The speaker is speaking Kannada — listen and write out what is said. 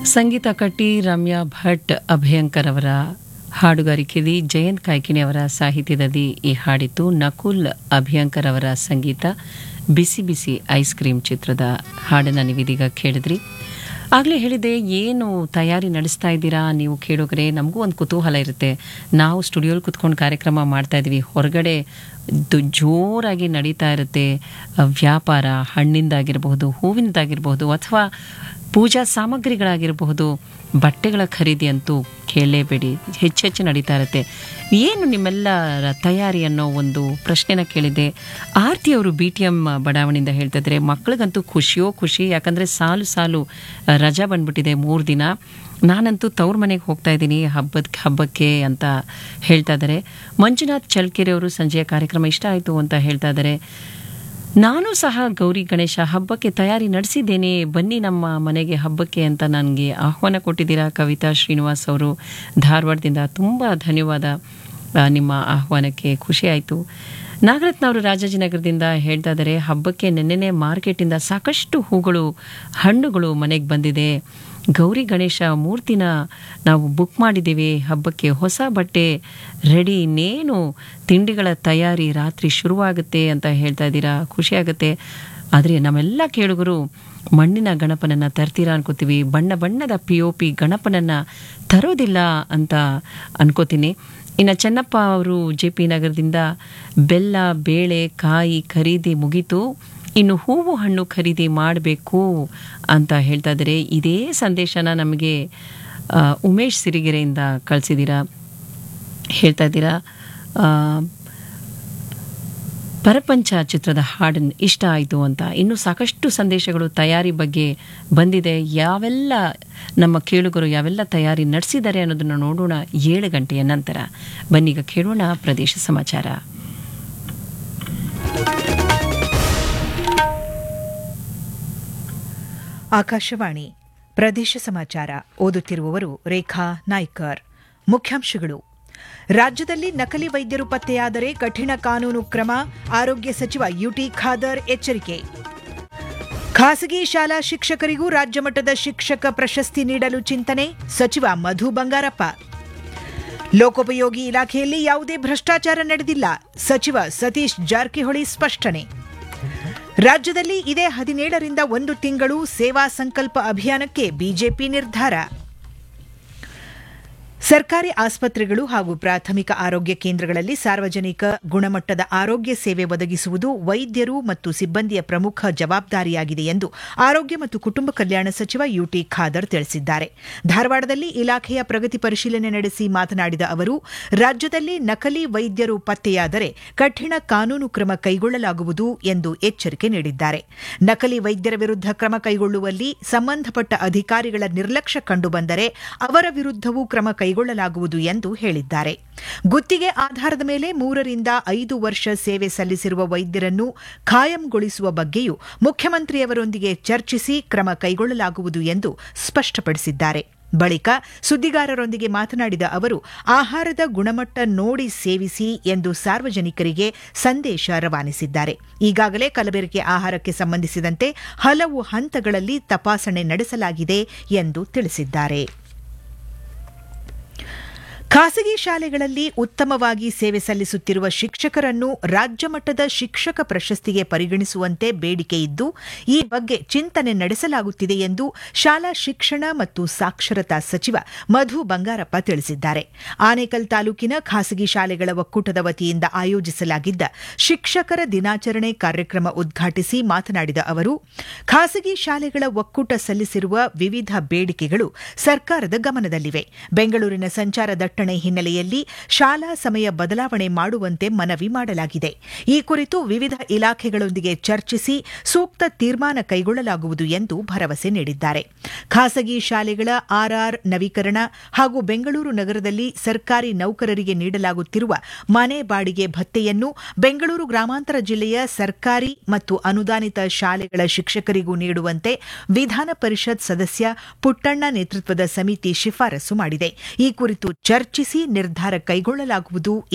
ಸಂಗೀತ ಕಟ್ಟಿ ರಮ್ಯಾ ಭಟ್ ಅಭಯಂಕರ್ ಅವರ ಹಾಡುಗಾರಿಕೆಯಲ್ಲಿ ಜಯಂತ್ ಕಾಯ್ಕಿಣಿ ಅವರ ಸಾಹಿತ್ಯದಲ್ಲಿ ಈ ಹಾಡಿತ್ತು ನಕುಲ್ ಅಭಯಂಕರ್ ಅವರ ಸಂಗೀತ ಬಿಸಿ ಬಿಸಿ ಐಸ್ ಕ್ರೀಮ್ ಚಿತ್ರದ ಹಾಡನ್ನು ನೀವಿದೀಗ ಕೇಳಿದ್ರಿ ಆಗಲೇ ಹೇಳಿದೆ ಏನು ತಯಾರಿ ನಡೆಸ್ತಾ ಇದ್ದೀರಾ ನೀವು ಕೇಳೋಗ್ರೆ ನಮಗೂ ಒಂದು ಕುತೂಹಲ ಇರುತ್ತೆ ನಾವು ಸ್ಟುಡಿಯೋಲಿ ಕುತ್ಕೊಂಡು ಕಾರ್ಯಕ್ರಮ ಮಾಡ್ತಾ ಇದ್ದೀವಿ ಹೊರಗಡೆ ದು- ಜೋರಾಗಿ ನಡೀತಾ ಇರುತ್ತೆ ಆ, ವ್ಯಾಪಾರ ಹಣ್ಣಿಂದಾಗಿರಬಹುದು ಹೂವಿನದಾಗಿರಬಹುದು ಅಥವಾ ಪೂಜಾ ಸಾಮಗ್ರಿಗಳಾಗಿರಬಹುದು ಬಟ್ಟೆಗಳ ಖರೀದಿ ಅಂತೂ ಕೇಳಲೇಬೇಡಿ ಹೆಚ್ಚೆಚ್ಚು ನಡೀತಾ ಇರುತ್ತೆ ಏನು ನಿಮ್ಮೆಲ್ಲರ ತಯಾರಿ ಅನ್ನೋ ಒಂದು ಪ್ರಶ್ನೆನ ಕೇಳಿದೆ ಆರ್ತಿ ಅವರು ಬಿ ಟಿ ಎಮ್ ಬಡಾವಣೆಯಿಂದ ಹೇಳ್ತಾ ಇದ್ದಾರೆ ಮಕ್ಕಳಿಗಂತೂ ಖುಷಿಯೋ ಖುಷಿ ಯಾಕಂದರೆ ಸಾಲು ಸಾಲು ಆ, ರಜಾ ಬಂದ್ಬಿಟ್ಟಿದೆ ಮೂರು ದಿನ ನಾನಂತೂ ತವ್ರ ಮನೆಗೆ ಹೋಗ್ತಾ ಇದ್ದೀನಿ ಹಬ್ಬದ ಹಬ್ಬಕ್ಕೆ ಅಂತ ಹೇಳ್ತಾ ಇದ್ದಾರೆ ಮಂಜುನಾಥ್ ಚಳ್ಕೆರೆ ಅವರು ಸಂಜೆಯ ಕಾರ್ಯಕ್ರಮ ಇಷ್ಟ ಆಯಿತು ಅಂತ ಹೇಳ್ತಾ ಇದ್ದಾರೆ ನಾನು ಸಹ ಗೌರಿ ಗಣೇಶ ಹಬ್ಬಕ್ಕೆ ತಯಾರಿ ನಡೆಸಿದ್ದೇನೆ ಬನ್ನಿ ನಮ್ಮ ಮನೆಗೆ ಹಬ್ಬಕ್ಕೆ ಅಂತ ನನಗೆ ಆಹ್ವಾನ ಕೊಟ್ಟಿದ್ದೀರಾ ಕವಿತಾ ಶ್ರೀನಿವಾಸ್ ಅವರು ಧಾರವಾಡದಿಂದ ತುಂಬ ಧನ್ಯವಾದ ಆ, ನಿಮ್ಮ ಆಹ್ವಾನಕ್ಕೆ ಖುಷಿ ಆಯಿತು ನಾಗರತ್ನ ಅವರು ರಾಜಾಜಿನಗರದಿಂದ ಹೇಳ್ತಾ ಇದ್ದಾರೆ ಹಬ್ಬಕ್ಕೆ ನೆನ್ನೆನೆ ಮಾರ್ಕೆಟಿಂದ ಸಾಕಷ್ಟು ಹೂಗಳು ಹಣ್ಣುಗಳು ಮನೆಗೆ ಬಂದಿದೆ ಗೌರಿ ಗಣೇಶ ಮೂರ್ತಿನ ನಾವು ಬುಕ್ ಮಾಡಿದ್ದೀವಿ ಹಬ್ಬಕ್ಕೆ ಹೊಸ ಬಟ್ಟೆ ರೆಡಿ ಇನ್ನೇನು ತಿಂಡಿಗಳ ತಯಾರಿ ರಾತ್ರಿ ಶುರುವಾಗುತ್ತೆ ಅಂತ ಹೇಳ್ತಾ ಇದ್ದೀರಾ ಖುಷಿ ಆಗುತ್ತೆ ಆದರೆ ನಮ್ಮೆಲ್ಲ ಕೇಳುಗರು ಮಣ್ಣಿನ ಗಣಪನನ್ನು ತರ್ತೀರಾ ಅನ್ಕೋತೀವಿ ಬಣ್ಣ ಬಣ್ಣದ ಪಿ ಒ ಪಿ ಗಣಪನನ್ನು ತರೋದಿಲ್ಲ ಅಂತ ಅನ್ಕೋತೀನಿ ಇನ್ನು ಚೆನ್ನಪ್ಪ ಅವರು ಜೆ ಪಿ ನಗರದಿಂದ ಬೆಲ್ಲ ಬೇಳೆ ಕಾಯಿ ಖರೀದಿ ಮುಗೀತು ಇನ್ನು ಹೂವು ಹಣ್ಣು ಖರೀದಿ ಮಾಡಬೇಕು ಅಂತ ಹೇಳ್ತಾ ಇದ್ದಾರೆ ಇದೇ ಸಂದೇಶನ ನಮಗೆ ಆ, ಉಮೇಶ್ ಸಿರಿಗೆರೆಯಿಂದ ಕಳಿಸಿದ್ದೀರಾ ಹೇಳ್ತಾ ಇದ್ದೀರಾ ಆ, ಪರಪಂಚ ಚಿತ್ರದ ಹಾಡನ್ನು ಇಷ್ಟ ಆಯಿತು ಅಂತ ಇನ್ನೂ ಸಾಕಷ್ಟು ಸಂದೇಶಗಳು ತಯಾರಿ ಬಗ್ಗೆ ಬಂದಿದೆ ಯಾವೆಲ್ಲ ನಮ್ಮ ಕೇಳುಗರು ಯಾವೆಲ್ಲ ತಯಾರಿ ನಡೆಸಿದ್ದಾರೆ ಅನ್ನೋದನ್ನು ನೋಡೋಣ ಏಳು ಗಂಟೆಯ ನಂತರ ಬನ್ನೀಗ ಕೇಳೋಣ ಪ್ರದೇಶ ಸಮಾಚಾರ ಆಕಾಶವಾಣಿ ಪ್ರದೇಶ ಸಮಾಚಾರ ಓದುತ್ತಿರುವವರು ರೇಖಾ ನಾಯ್ಕರ್ ಮುಖ್ಯಾಂಶಗಳು ರಾಜ್ಯದಲ್ಲಿ ನಕಲಿ ವೈದ್ಯರು ಪತ್ತೆಯಾದರೆ ಕಠಿಣ ಕಾನೂನು ಕ್ರಮ ಆರೋಗ್ಯ ಸಚಿವ ಯುಟಿ ಖಾದರ್ ಎಚ್ಚರಿಕೆ ಖಾಸಗಿ ಶಾಲಾ ಶಿಕ್ಷಕರಿಗೂ ರಾಜ್ಯ ಮಟ್ಟದ ಶಿಕ್ಷಕ ಪ್ರಶಸ್ತಿ ನೀಡಲು ಚಿಂತನೆ ಸಚಿವ ಮಧು ಬಂಗಾರಪ್ಪ ಲೋಕೋಪಯೋಗಿ ಇಲಾಖೆಯಲ್ಲಿ ಯಾವುದೇ ಭ್ರಷ್ಟಾಚಾರ ನಡೆದಿಲ್ಲ ಸಚಿವ ಸತೀಶ್ ಜಾರಕಿಹೊಳಿ ಸ್ಪಷ್ಟನೆ ರಾಜ್ಯದಲ್ಲಿ ಇದೇ ಹದಿನೇಳರಿಂದ ಒಂದು ತಿಂಗಳು ಸೇವಾ ಸಂಕಲ್ಪ ಅಭಿಯಾನಕ್ಕೆ ಬಿಜೆಪಿ ನಿರ್ಧಾರ ಸರ್ಕಾರಿ ಆಸ್ಪತ್ರೆಗಳು ಹಾಗೂ ಪ್ರಾಥಮಿಕ ಆರೋಗ್ಯ ಕೇಂದ್ರಗಳಲ್ಲಿ ಸಾರ್ವಜನಿಕ ಗುಣಮಟ್ಟದ ಆರೋಗ್ಯ ಸೇವೆ ಒದಗಿಸುವುದು ವೈದ್ಯರು ಮತ್ತು ಸಿಬ್ಬಂದಿಯ ಪ್ರಮುಖ ಜವಾಬ್ದಾರಿಯಾಗಿದೆ ಎಂದು ಆರೋಗ್ಯ ಮತ್ತು ಕುಟುಂಬ ಕಲ್ಯಾಣ ಸಚಿವ ಯುಟಿ ಖಾದರ್ ತಿಳಿಸಿದ್ದಾರೆ ಧಾರವಾಡದಲ್ಲಿ ಇಲಾಖೆಯ ಪ್ರಗತಿ ಪರಿಶೀಲನೆ ನಡೆಸಿ ಮಾತನಾಡಿದ ಅವರು ರಾಜ್ಯದಲ್ಲಿ ನಕಲಿ ವೈದ್ಯರು ಪತ್ತೆಯಾದರೆ ಕಠಿಣ ಕಾನೂನು ಕ್ರಮ ಕೈಗೊಳ್ಳಲಾಗುವುದು ಎಂದು ಎಚ್ಚರಿಕೆ ನೀಡಿದ್ದಾರೆ ನಕಲಿ ವೈದ್ಯರ ವಿರುದ್ಧ ಕ್ರಮ ಕೈಗೊಳ್ಳುವಲ್ಲಿ ಸಂಬಂಧಪಟ್ಟ ಅಧಿಕಾರಿಗಳ ನಿರ್ಲಕ್ಷ್ಯ ಕಂಡುಬಂದರೆ ಅವರ ವಿರುದ್ಧವೂ ಕ್ರಮ ಕೈಗೊಳ್ಳಲಾಗುವುದು ಎಂದು ಹೇಳಿದ್ದಾರೆ ಗುತ್ತಿಗೆ ಆಧಾರದ ಮೇಲೆ ಮೂರರಿಂದ ಐದು ವರ್ಷ ಸೇವೆ ಸಲ್ಲಿಸಿರುವ ವೈದ್ಯರನ್ನು ಖಾಯಂಗೊಳಿಸುವ ಬಗ್ಗೆಯೂ ಮುಖ್ಯಮಂತ್ರಿಯವರೊಂದಿಗೆ ಚರ್ಚಿಸಿ ಕ್ರಮ ಕೈಗೊಳ್ಳಲಾಗುವುದು ಎಂದು ಸ್ಪಷ್ಟಪಡಿಸಿದ್ದಾರೆ ಬಳಿಕ ಸುದ್ದಿಗಾರರೊಂದಿಗೆ ಮಾತನಾಡಿದ ಅವರು ಆಹಾರದ ಗುಣಮಟ್ಟ ನೋಡಿ ಸೇವಿಸಿ ಎಂದು ಸಾರ್ವಜನಿಕರಿಗೆ ಸಂದೇಶ ರವಾನಿಸಿದ್ದಾರೆ ಈಗಾಗಲೇ ಕಲಬೆರಕೆ ಆಹಾರಕ್ಕೆ ಸಂಬಂಧಿಸಿದಂತೆ ಹಲವು ಹಂತಗಳಲ್ಲಿ ತಪಾಸಣೆ ನಡೆಸಲಾಗಿದೆ ಎಂದು ತಿಳಿಸಿದ್ದಾರೆ ಖಾಸಗಿ ಶಾಲೆಗಳಲ್ಲಿ ಉತ್ತಮವಾಗಿ ಸೇವೆ ಸಲ್ಲಿಸುತ್ತಿರುವ ಶಿಕ್ಷಕರನ್ನು ರಾಜ್ಯ ಮಟ್ಟದ ಶಿಕ್ಷಕ ಪ್ರಶಸ್ತಿಗೆ ಪರಿಗಣಿಸುವಂತೆ ಬೇಡಿಕೆ ಇದ್ದು ಈ ಬಗ್ಗೆ ಚಿಂತನೆ ನಡೆಸಲಾಗುತ್ತಿದೆ ಎಂದು ಶಾಲಾ ಶಿಕ್ಷಣ ಮತ್ತು ಸಾಕ್ಷರತಾ ಸಚಿವ ಮಧು ಬಂಗಾರಪ್ಪ ತಿಳಿಸಿದ್ದಾರೆ ಆನೇಕಲ್ ತಾಲೂಕಿನ ಖಾಸಗಿ ಶಾಲೆಗಳ ಒಕ್ಕೂಟದ ವತಿಯಿಂದ ಆಯೋಜಿಸಲಾಗಿದ್ದ ಶಿಕ್ಷಕರ ದಿನಾಚರಣೆ ಕಾರ್ಯಕ್ರಮ ಉದ್ಘಾಟಿಸಿ ಮಾತನಾಡಿದ ಅವರು ಖಾಸಗಿ ಶಾಲೆಗಳ ಒಕ್ಕೂಟ ಸಲ್ಲಿಸಿರುವ ವಿವಿಧ ಬೇಡಿಕೆಗಳು ಸರ್ಕಾರದ ಗಮನದಲ್ಲಿವೆ ಬೆಂಗಳೂರಿನ ಸಂಚಾರ ದಟ್ಟಣೆ ಹಿನ್ನೆಲೆಯಲ್ಲಿ ಶಾಲಾ ಸಮಯ ಬದಲಾವಣೆ ಮಾಡುವಂತೆ ಮನವಿ ಮಾಡಲಾಗಿದೆ ಈ ಕುರಿತು ವಿವಿಧ ಇಲಾಖೆಗಳೊಂದಿಗೆ ಚರ್ಚಿಸಿ ಸೂಕ್ತ ತೀರ್ಮಾನ ಕೈಗೊಳ್ಳಲಾಗುವುದು ಎಂದು ಭರವಸೆ ನೀಡಿದ್ದಾರೆ ಖಾಸಗಿ ಶಾಲೆಗಳ ಆರ್ಆರ್ ನವೀಕರಣ ಹಾಗೂ ಬೆಂಗಳೂರು ನಗರದಲ್ಲಿ ಸರ್ಕಾರಿ ನೌಕರರಿಗೆ ನೀಡಲಾಗುತ್ತಿರುವ ಮನೆ ಬಾಡಿಗೆ ಭತ್ಯೆಯನ್ನು ಬೆಂಗಳೂರು ಗ್ರಾಮಾಂತರ ಜಿಲ್ಲೆಯ ಸರ್ಕಾರಿ ಮತ್ತು ಅನುದಾನಿತ ಶಾಲೆಗಳ ಶಿಕ್ಷಕರಿಗೂ ನೀಡುವಂತೆ ವಿಧಾನ ಪರಿಷತ್ ಸದಸ್ಯ ಪುಟ್ಟಣ್ಣ ನೇತೃತ್ವದ ಸಮಿತಿ ಶಿಫಾರಸು ಮಾಡಿದೆ ಈ ಕುರಿತು ಚರ್ಚಿಸಿ ನಿರ್ಧಾರ ಕೈಗೊಳ್ಳಲಾಗುವುದು